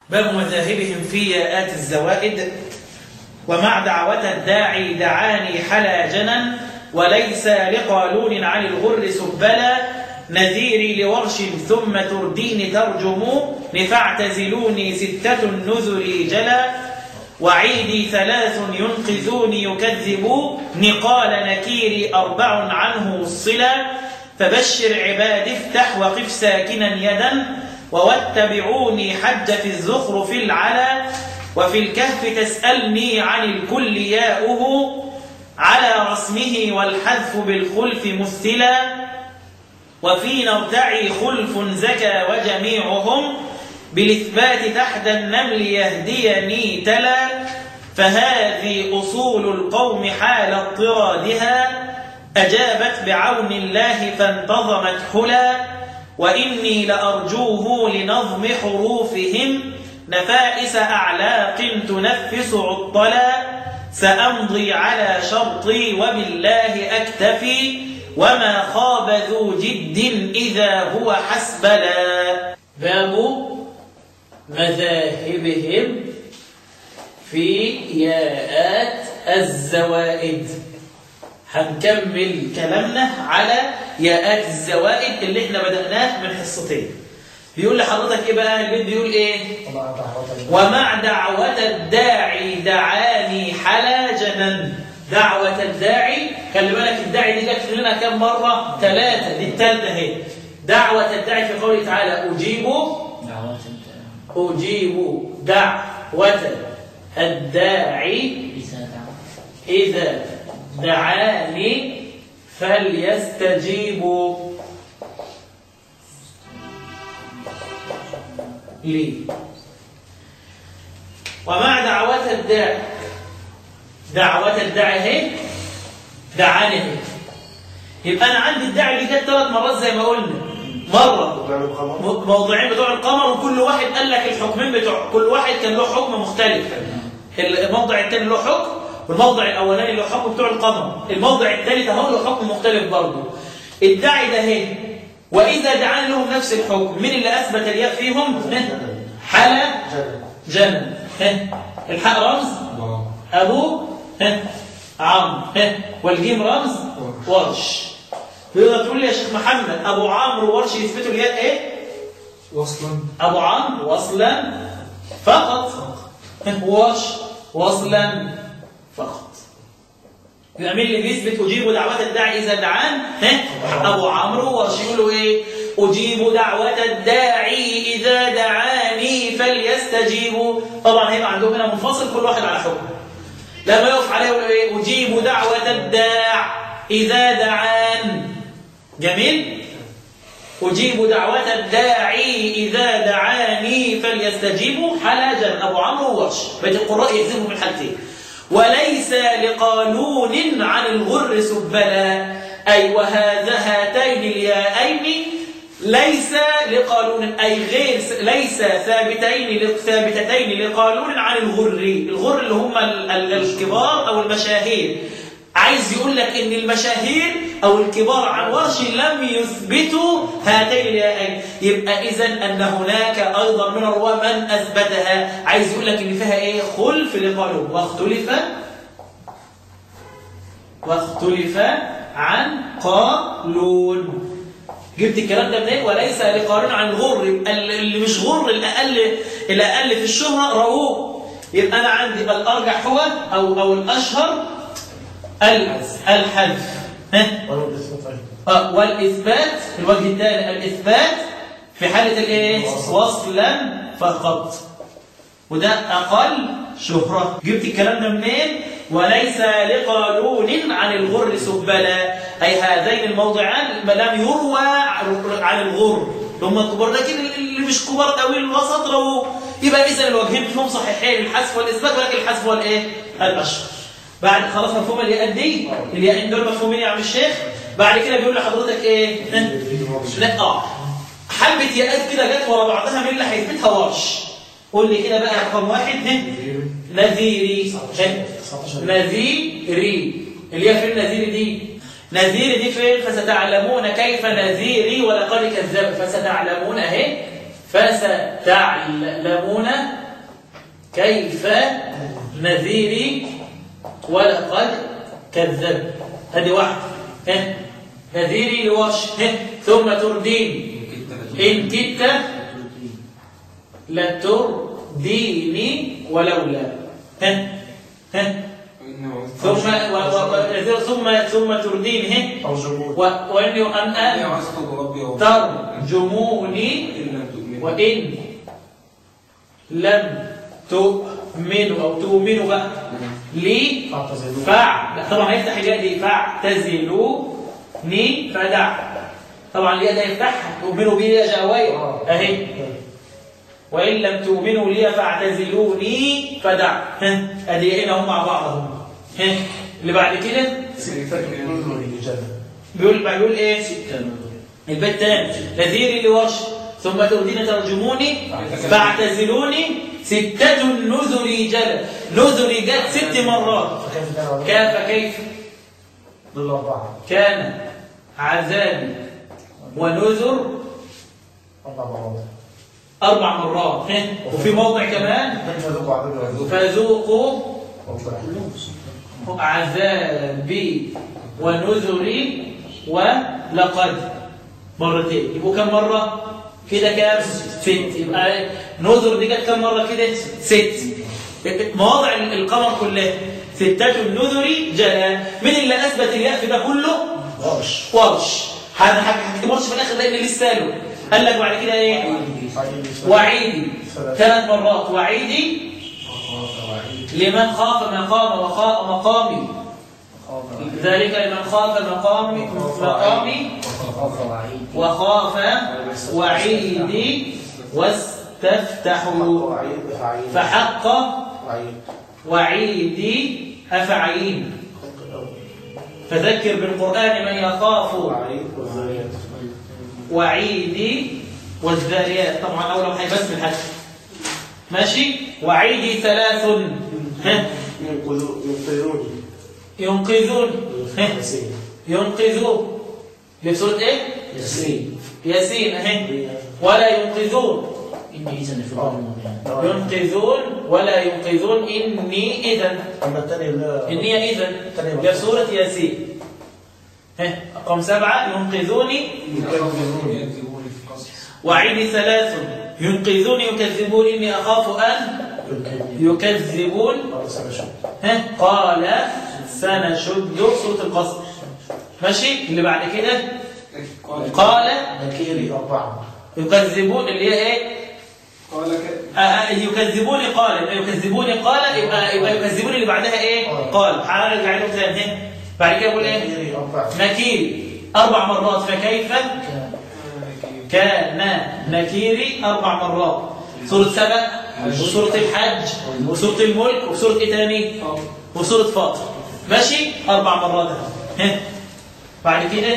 باب مذاهبهم في ياءات الزوائد ومع دعوة الداعي دعاني حلا جنا وليس لقالون عن الغر سبلا نذيري لورش ثم تردين ترجم فاعتزلوني ستة النذر جلا وعيدي ثلاث ينقذوني يكذبوا نقال نكيري أربع عنه الصلا فبشر عباد افتح وقف ساكنا يدا واتبعوني حج في الزخرف العلا وفي الكهف تسألني عن الكل ياؤه على رسمه والحذف بالخلف مثلا وفي نرتعي خلف زكى وجميعهم بالإثبات تحت النمل يهديني تلا فهذه أصول القوم حال اضطرادها أجابت بعون الله فانتظمت حلا وإني لأرجوه لنظم حروفهم نفائس أعلاق تنفس عطلا سأمضي على شرطي وبالله أكتفي وما خاب ذو جد إذا هو حسبلا باب مذاهبهم في ياءات الزوائد هنكمل كلامنا على ياءات الزوائد اللي احنا بدأناه من حصتين بيقول لحضرتك ايه بقى البيت بيقول ايه ومع دعوة الداعي دعاني حلاجنا دعوة الداعي خلي بالك الداعي دي جت لنا كم مرة ثلاثة دي الثالثة اهي دعوة الداعي في قوله تعالى أجيب دعوات أجيب دعوة الداعي إذا دعاني فليستجيبوا لي ومع دعوة الداعي دعوة الداعي اهي دعاني اهي يبقى أنا عندي الداعي اللي جت ثلاث مرات زي ما قلنا مرة م- موضوعين بتوع القمر وكل واحد قال لك الحكمين بتوع كل واحد كان له حكم مختلف الموضع الثاني له حكم والموضع الاولاني له حكم بتوع القمر الموضع الثالث اهو له حكم مختلف برضه الداعي ده اهي واذا دعاني لهم نفس الحكم مين اللي اثبت الياء فيهم حلا جنة ها. الحاء رمز ابو ها. عمرو ها. والجيم رمز ورش تقدر تقول لي يا شيخ محمد ابو عمرو وورش يثبتوا الياء ايه وصلا ابو عمرو وصلا فقط ورش وصلا فقط يبقى مين اللي بيثبت اجيب دعوه الداعي اذا دعان ها ابو عمرو ورش يقولوا ايه اجيب دعوه الداعي اذا دعاني فليستجيبوا طبعا هيبقى عندهم هنا منفصل كل واحد على حكم لما يقف عليه يقول ايه اجيب دعوه الداع اذا دعان جميل أجيب دعوة الداعي إذا دعاني فليستجيبوا حلاجا أبو عمرو وورش بيت القراء يكذبوا من حالتين وليس لقانون عن الغر سبلا أي وهذا هاتين الياءين ليس لقانون أي غير ليس ثابتين ثابتتين لقانون عن الغر الغر اللي هم ال- ال- الكبار أو المشاهير عايز يقول لك ان المشاهير او الكبار عن ورش لم يثبتوا هاتين الياءين يبقى اذا ان هناك ايضا من الرواه من اثبتها عايز يقول لك ان فيها ايه خلف لقالون واختلف واختلف عن قالون جبت الكلام ده منين وليس لقارن عن غر يبقى اللي مش غر الاقل الاقل في الشهره رؤوه يبقى انا عندي الارجح هو او او الاشهر ال- الحذف ها آه، والإثبات في الوجه الثاني الإثبات في حالة الإيه؟ وصلا فقط وده أقل شهرة جبت الكلام ده منين؟ وليس لقانون عن الغر سبلا أي هذين الموضعان لم يروى عن الغر هم الكبار لكن اللي مش كبار قوي الوسط رو يبقى إذا الوجهين فيهم صحيحين الحذف والإثبات ولكن الحذف هو الإيه؟ الأشهر بعد خلاص مفهوم الياء دي الياءين دول مفهومين يا عم الشيخ بعد كده بيقول لحضرتك ايه لا اه حبه ياءات كده جت ورا بعضها مين اللي هيثبتها ورش قول لي كده بقى رقم واحد ها؟ نذيري ها؟ نذيري الياء فين نذيري دي نذيري دي فين فستعلمون كيف نذيري ولقد كذب فستعلمون اهي فستعلمون كيف نذيري ولقد كذب هذه واحدة ها نذيري لورش ها ثم تردين إن كدت لترديني ولولا ها ها ثم و و ثم ثم تردين ها أرجوكم و- وإني أن أن ترجموني وإن لم تؤمنوا أو تؤمنوا بقى لي فاعتزلوا فاع لا طبعا هيفتح الياء دي فاعتزلوني فدع طبعا الياء ده يفتحها تؤمنوا بي يا جاوية اهي وإن لم تؤمنوا لي فاعتزلوني فدع ها ادي هنا هم مع بعض هم ها اللي بعد كده ستة نذر لجنة بيقول بيقول ايه البيت تاني نذيري لورش ثم تردين ترجموني فاعتزلوني ستة النذر جل نذر جل ست مرات فكيف كان عذاب؟ كيف كيف ضل أربعة كان عذابي ونذر أربع مرات أربع مرات ها؟ وفي موضع كمان كيف ذوقوا عذابي وعذوب فذوقوا أوضح. عذابي ونذري ولقد مرتين يبقوا كم مرة؟ كده كام؟ ست يبقى نذر دي جت كم مرة كده؟ ست مواضع القمر كلها ستة النذر جلا مين اللي أثبت الياء في ده كله؟ ورش ورش هتكتبوش في الآخر لأن لسه له قال لك بعد كده إيه؟ وعيدي ثلاث مرات وعيدي لمن خاف مقام وخاف مقامي ذلك لمن خاف مقامي مقامي وخاف وعيدي واستفتحوا وعيد فعيد فحق وعيد وعيدي أفعين فذكر بالقرآن من يخاف وعيد والذريات وعيدي والذاريات طبعا أول حاجة بس الحج ماشي وعيدي ثلاث ها ينقذوا ينقذوني ينقذون ها ياسين ينقذون دي سورة ايه؟ ياسين ياسين اهي ولا ينقذون إني إذا في الأرض يعني ينقذون ولا ينقذون إني إذا أما الثاني لا إني إذا دي سورة ياسين ها رقم سبعة ينقذوني يكذبوني وعيد ثلاث ينقذوني يكذبون إني أخاف أن يكذبون خلاص أنا شو ها قال سنشد سورة القصر ماشي اللي بعد كده قال نكيري أربعة يكذبون اللي هي ايه قال آه، آه، يكذبوني قال يبقى يكذبوني قال يبقى يبقى يكذبوني اللي بعدها ايه قال هرجع لهم تاني ها. بعد كده يقول ايه نكيري أربعة نكير اربع مرات فكيف كان نكيري اربع مرات سوره سبأ وسوره الحج وسوره الملك وسوره ايه تاني وسوره فاطر ماشي اربع مرات أهو. ها بعد كده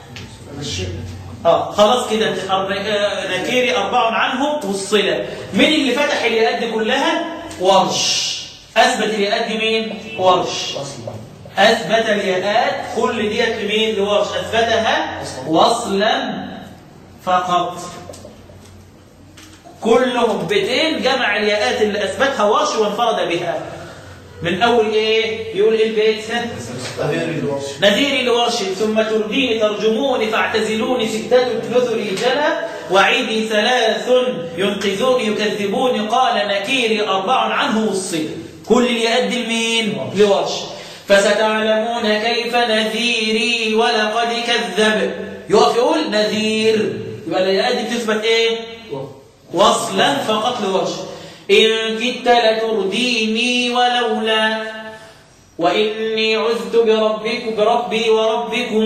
اه خلاص كده أر- آه، نكيري اربع عنه والصله مين اللي فتح الياءات دي كلها ورش اثبت الياءات دي مين ورش أصلا أثبت الياءات كل ديت لمين لورش أثبتها وصلا فقط كلهم بيتين جمع الياءات اللي أثبتها ورش وانفرد بها من أول إيه يقول إيه البيت ها؟ نذيري الورش نذيري لورش ثم ترديني ترجموني فاعتزلوني ستات نذري جلا وعيدي ثلاث ينقذوني يكذبوني قال نكيري أربع عنه والصل كل الياءات دي لمين؟ لورش فستعلمون كيف نذيري ولقد كذب يقف يقول نذير يبقى الياءات دي بتثبت ايه؟ وصلا فقط لورش إن كدت لترديني ولولا وإني عذت بربك بربي وربكم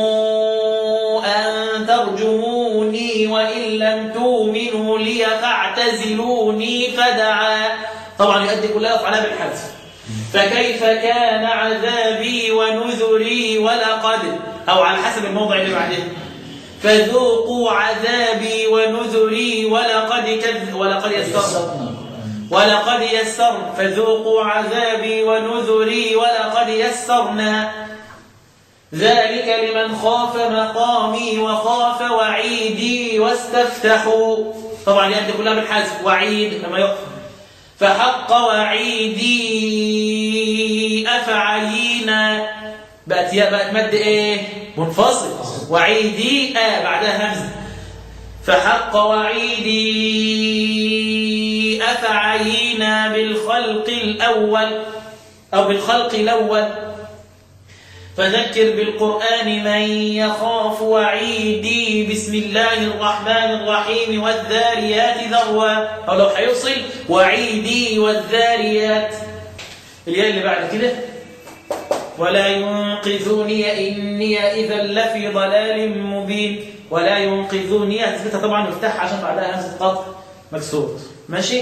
أن ترجموني وإن لم تؤمنوا لي فاعتزلوني فدعا طبعا يؤدي كلها أفعالها بالحذف فكيف كان عذابي ونذري ولقد أو على حسب الموضع اللي بعده فذوقوا عذابي ونذري ولقد كذ ولقد يسرنا ولقد يسر فذوقوا عذابي ونذري ولقد يسرنا ذلك لمن خاف مقامي وخاف وعيدي واستفتحوا طبعا الياء دي كلها بالحذف وعيد لما يقف فحق وعيدي أفعينا بقت ياء بقت مد ايه منفصل وعيدي آه بعدها همزة فحق وعيدي أفعينا بالخلق الأول أو بالخلق الأول فذكر بالقرآن من يخاف وعيدي بسم الله الرحمن الرحيم والذاريات ذروا أو لو هيوصل وعيدي والذاريات الياء اللي بعد كده ولا ينقذوني إني إذا لفي ضلال مبين ولا ينقذوني هتثبتها طبعا مفتاح عشان بعدها همزة قطع مكسور ماشي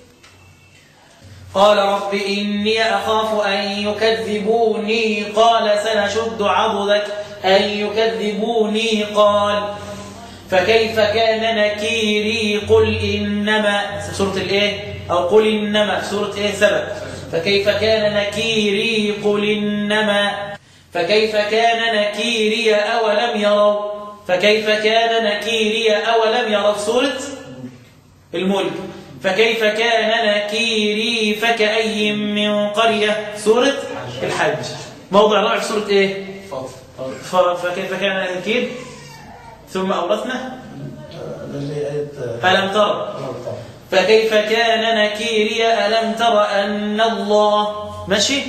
قال رب إني أخاف أن يكذبوني قال سنشد عضدك أن يكذبوني قال فكيف كان نكيري قل إنما سورة الإيه أو قل إنما سورة إيه سبب فكيف كان نكيري قل إنما فكيف كان نكيري أولم يروا فكيف كان نكيري أولم يروا سورة الملك فكيف كان نكيري فكأي من قرية سورة الحج موضع رابع في سورة ايه فضل ف- فكيف كان نكير ثم أورثنا اللي آية ألم ترى فكيف كان نكيري ألم تر أن الله ماشي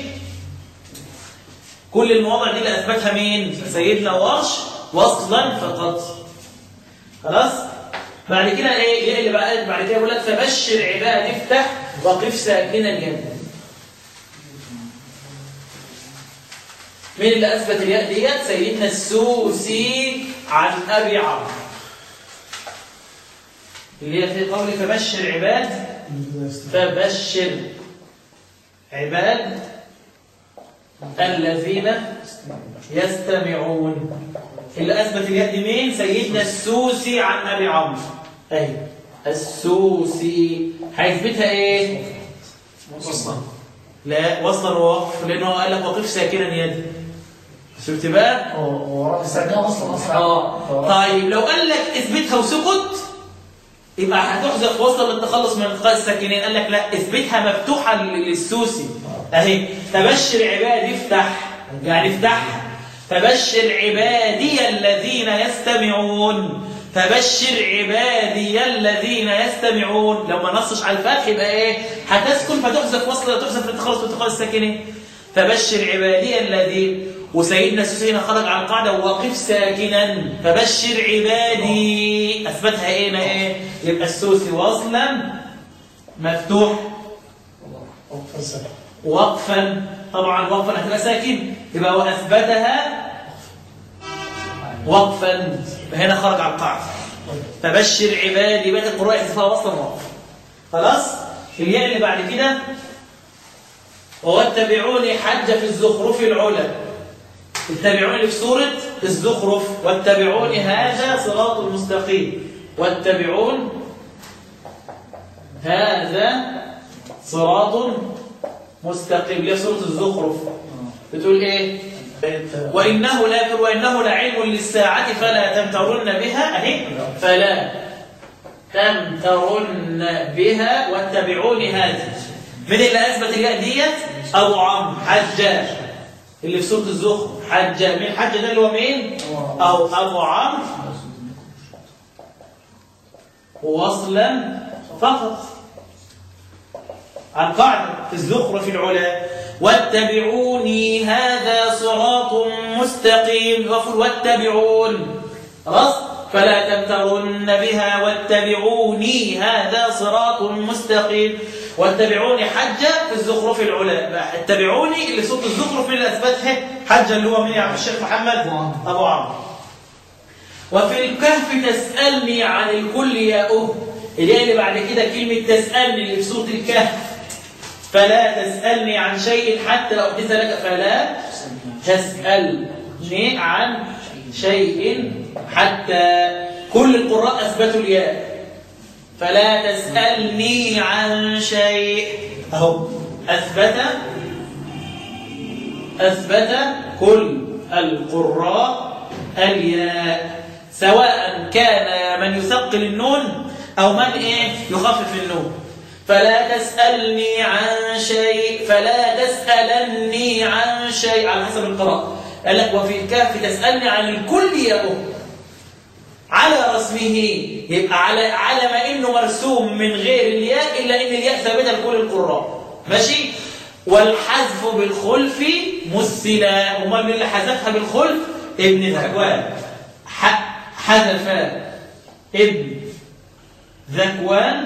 كل المواضع دي اللي أثبتها مين سيدنا ورش وصلا فقط خلاص بعد كده ايه ايه اللي بعد بعد كده يقول لك فبشر عباد افتح وقف ساكنا اليد مين اللي اثبت الياء ديت سيدنا السوسي عن ابي عمرو اللي هي في قول فبشر عباد فبشر عباد الذين يستمعون اللي اثبت اليد مين سيدنا السوسي عن ابي عمرو اهي السوسي هيثبتها ايه وصلا لا وصلا ووقف لانه قال لك وقف ساكنا يد شفت بقى وراء ساكنة وصلا أصلا اه طيب لو قال لك اثبتها وسكت يبقى هتحذف وصلا للتخلص من التقاء الساكنين قال لك لا اثبتها مفتوحه للسوسي اهي فبشر عبادي افتح يعني افتح فبشر عبادي الذين يستمعون فبشر عبادي الذين يستمعون لو ما نصش على الفتح يبقى ايه هتسكن فتحذف وصل تحذف للتخلص من التقاء الساكنين فبشر عبادي الذين وسيدنا السوسي هنا خرج على القاعده وقف ساكنا فبشر عبادي اثبتها ايه هنا ايه يبقى السوسي وصلا مفتوح وقفا طبعا وقفا هتبقى ساكن يبقى واثبتها وقفا هنا خرج على القاعده فبشر عبادي بقى القراء يحذفها وصلا وقفا خلاص الياء اللي بعد كده واتبعوني حج في الزخرف العلا اتبعوني في سورة الزخرف واتبعوني هذا صراط المستقيم واتبعون هذا صراط مستقيم هي سورة الزخرف بتقول ايه آية وإنه لا وإنه لعلم للساعة فلا تمترن بها أهي فلا تمترن بها واتبعوني هذه من اللي أثبت الياء ديت أبو عمرو حجاج اللي في سورة الزخرف حجاج مين حجاج ده اللي هو مين أو أبو عمرو وصلا فقط عن قاعدة في الزخرف العلا واتبعوني هذا صراط مستقيم وفل واتبعون خلاص فلا تمترن بها واتبعوني هذا صراط مستقيم واتبعوني حجة في الزخرف العلا اتبعوني اللي صوت الزخرف من اللي اثبتها حجة اللي هو مين يا عم الشيخ محمد ابو عمرو وفي الكهف تسألني عن الكل يا أه اللي اللي بعد كده كلمة تسألني اللي في سورة الكهف فلا تسألني عن شيء حتى لو أحدث لك فلا تسألني عن شيء حتى كل القراء أثبتوا الياء فلا تسألني عن شيء أهو أثبت أثبت كل القراء الياء سواء كان من يثقل النون أو من إيه يخفف النون فلا تسألني عن شيء فلا تسألني عن شيء على حسب القراءة قال لك وفي الكهف تسألني عن الكل يا أم على رسمه يبقى على على ما انه مرسوم من غير الياء الا ان الياء ثابته لكل القراء ماشي والحذف بالخلف مثلا امال مين اللي حذفها بالخلف ابن ذكوان ح- حذف ابن ذكوان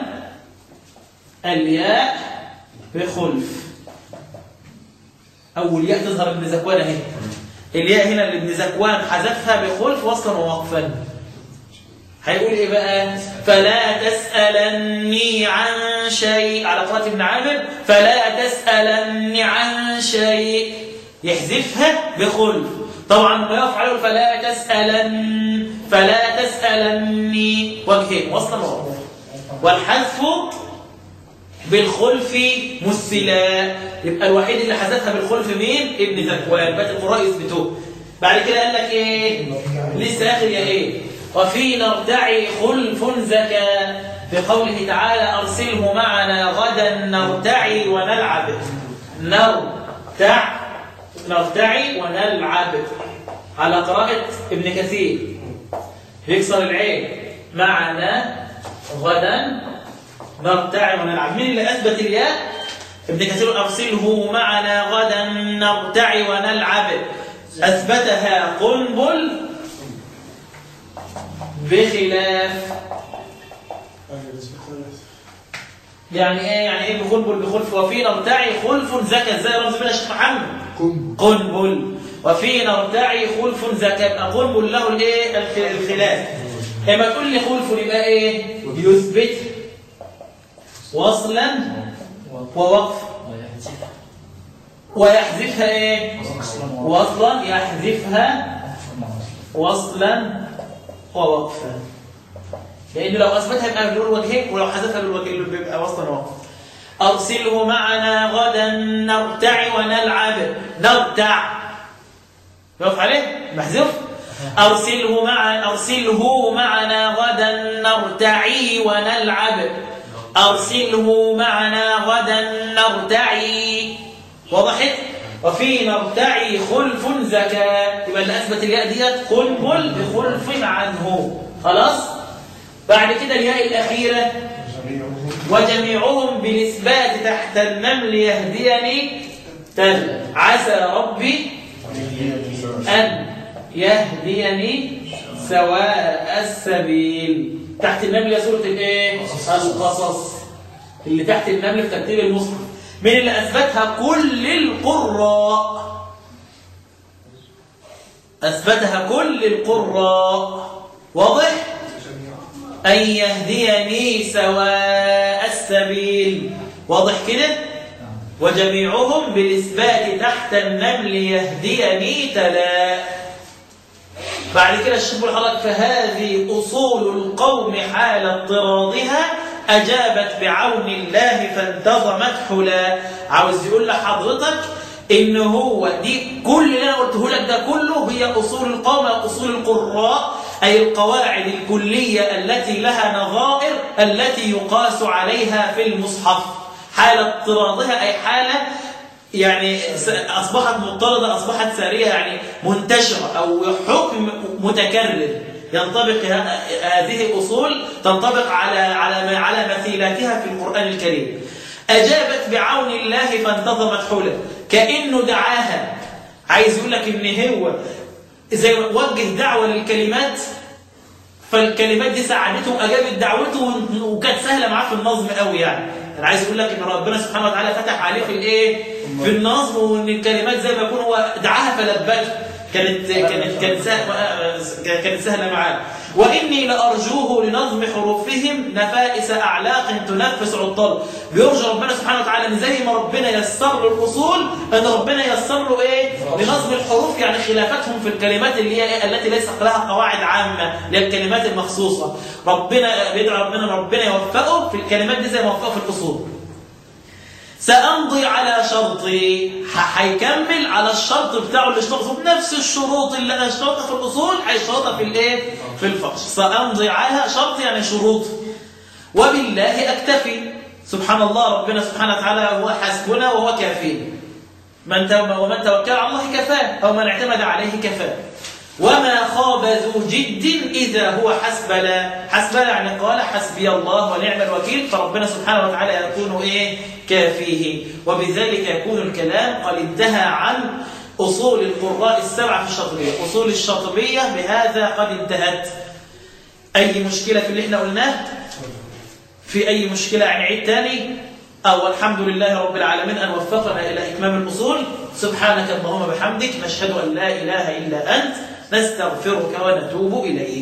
الياء بخلف اول ياء تظهر ابن ذكوان اهي الياء هنا اللي ابن ذكوان حذفها بخلف وصلا ووقفا هيقول ايه بقى فلا تسألني عن شيء على قراءة ابن عامر فلا تسألني عن شيء يحذفها بخلف طبعا ما يقف عليه فلا تسألن فلا تسألني وجهين وصلا ووقفا والحذف بالخلف مثلا يبقى الوحيد اللي حذفها بالخلف مين ابن ذكوان بات القراء يثبتوه بعد كده قال لك ايه لسه اخر يا ايه وفي نرتعي خلف زكا في قوله تعالى ارسله معنا غدا نرتعي ونلعب نرتع نرتعي ونلعب على قراءة ابن كثير يكسر العين معنا غدا نرتعي ونلعب مين اللي أثبت الياء ابن كثير أرسله معنا غدا نرتعي ونلعب أثبتها قنبل بخلاف يعني ايه يعني ايه بقنبل بخلف وفي نرتعي خلف زكى ازاي رمز بلا شيخ محمد قنبل وفي نرتعي خلف زكى يبقى قنبل له الايه الخ- الخلاف لما تقول لي خلف يبقى ايه يثبت وصلا ووقف ويحذفها ايه وصلا يحذفها وصلا ووقفا لأنه لو أثبتها يبقى بالوجه وجهين ولو حذفها بالوجهين بيبقى وصلا ووقفا أرسله معنا غدا نرتع ونلعب نرتع يقف عليه محذوف أرسله مع أرسله معنا غدا نرتعي ونلعب أرسله معنا غدا نرتعي وضحت وفي نرتعي خلف زكاة يبقى اللي أثبت الياء ديت قنبل بخلف عنه خلاص بعد كده الياء الأخيرة وجميعهم بالإثبات تحت النمل يهديني تل عسى ربي أن يهديني سواء السبيل تحت النمل يا سورة الايه القصص اللي تحت النمل في ترتيب المصحف من اللي أثبتها كل القراء أثبتها كل القراء واضح أن يهديني سواء السبيل واضح كده وجميعهم بالإثبات تحت النمل يهديني تلا بعد كده الشيخ بيقول لحضرتك فهذه أصول القوم حال اضطرادها أجابت بعون الله فانتظمت حلا عاوز يقول لحضرتك إن هو دي كل اللي أنا قلته لك ده كله هي أصول القوم أصول القراء أي القواعد الكلية التي لها نظائر التي يقاس عليها في المصحف حال اضطرادها أي حالة يعني أصبحت مضطردة أصبحت سارية يعني منتشرة أو حكم متكرر ينطبق هذه أصول تنطبق على على على مثيلاتها في القرآن الكريم أجابت بعون الله فانتظمت حوله كأنه دعاها عايز يقول لك إن هو زي وجه دعوة للكلمات فالكلمات دي ساعدته أجابت دعوته وكانت سهلة معاه في النظم قوي يعني أنا عايز أقول لك إن ربنا سبحانه وتعالى فتح عليه في الإيه في النظم وإن الكلمات زي ما يكون هو دعاها فلبته كانت كانت كانت سهلة كانت سهلة معاه وإني لأرجوه لنظم حروفهم نفائس أعلاق تنفس عطل بيرجى ربنا سبحانه وتعالى إن زي ما ربنا يسر له الأصول أن ربنا يسر له إيه لنظم الحروف يعني خلافتهم في الكلمات اللي هي إيه؟ التي ليس لها قواعد عامة للكلمات المخصوصة ربنا بيدعو ربنا ربنا يوفقه في الكلمات دي زي ما وفقه في الأصول سأمضي على شرطي هيكمل على الشرط بتاعه اللي اشترطه بنفس الشروط اللي اشترطها في الأصول هيشترطها في الايه في الفرش سأمضي على شرط يعني شروط وبالله أكتفي سبحان الله ربنا سبحانه وتعالى هو حسبنا وهو كافينا من تو- ومن توكل على الله كفاه أو من اعتمد عليه كفاه وما خاب ذو جد إذا هو حسبنا حسبنا يعني قال حسبي الله ونعم الوكيل فربنا سبحانه وتعالى يكون إيه كافيه وبذلك يكون الكلام قد انتهى عن أصول القراء السبعة في الشاطبية أصول الشاطبية بهذا قد انتهت أي مشكلة في اللي احنا قلناه في أي مشكلة يعني عيد تاني أو الحمد لله رب العالمين أن وفقنا إلى إتمام الأصول سبحانك اللهم بحمدك نشهد أن لا إله إلا أنت نستغفرك ونتوب إليك